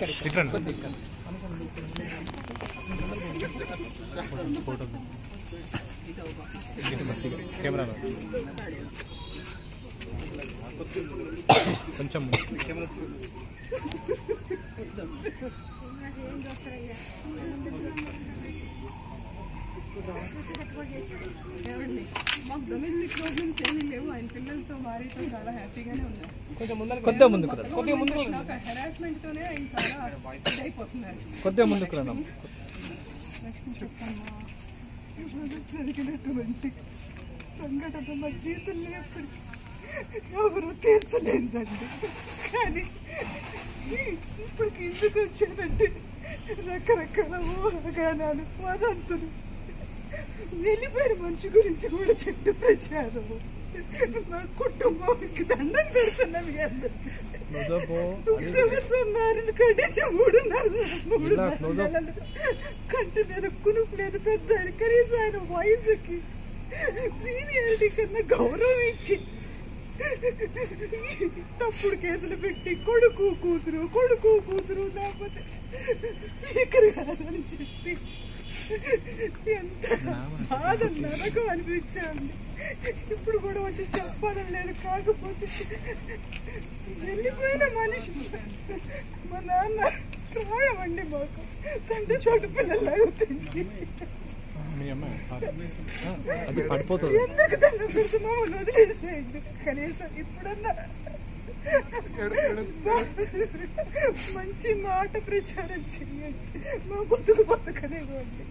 ఇక్కడ ఇక్కడ కొద్ది ఇక్కడ ఫోటో కెమెరాలో కొంచెం ఏమండి మాకు డొమెస్టిక్ ప్రాబ్లమ్స్ ఏమీ లేవు ఆయన పిల్లలతో భార్యతో చాలా హ్యాపీగానే ఉన్నారు కొంచెం ముందర కొద్దిగా ముందుకు రా కొద్దిగా ముందుకు రా. నాకు హెరాస్మెంట్ తోనే ఆయన చాలా ఇదైపోతున్నారు కొద్దిగా ముందుకు రా లక్ష్మి చెప్పమ్మా ఇవాళ జరిగినటువంటి సంఘటన మా జీవితంలో ఎప్పటికీ ఎవరు తీర్చలేదండి కానీ ఇప్పటికి ఎందుకు వచ్చానంటే రకరకాల ఊహాగానాలు వదంతులు వెళ్ళిపోయిన మనిషి గురించి కూడా చెట్టు ప్రచారం మా కుటుంబానికి దండం పెడుతున్నాం మీ అందరికీ. ప్రభుత్వం మారిన కట్టించి మూడున్నర మూడున్నర close up. నెలలు కంటి మీద కునుపు లేదు పెద్ద ఆయన. కనీసం ఆయన వయసుకి సీనియారిటీ కన్నా గౌరవం ఇచ్చి తప్పుడు కేసులు పెట్టి కొడుకు కూతురు కొడుకు కూతురు లేకపోతే స్పీకర్ గారని చెప్పి ఎంత బాధ నరకం అనిపించాండి ఇప్పుడు కూడా వచ్చి చెప్పాలని లేదు కాకపోతే వెళ్ళిపోయిన మనిషి మా నాన్న ప్రాయమండి మాకు తండ్రి చోటు పిల్లలాగా పెంచి మీ అమ్మాయి సారీ అది పడిపోతుంది ఎందుకు దండం పెడితే మమ్మల్ని వదిలేసేయండి కనీసం ఇప్పుడన్నా మంచి మాట ప్రచారం చేయండి మా బతుకు బతకనివ్వండి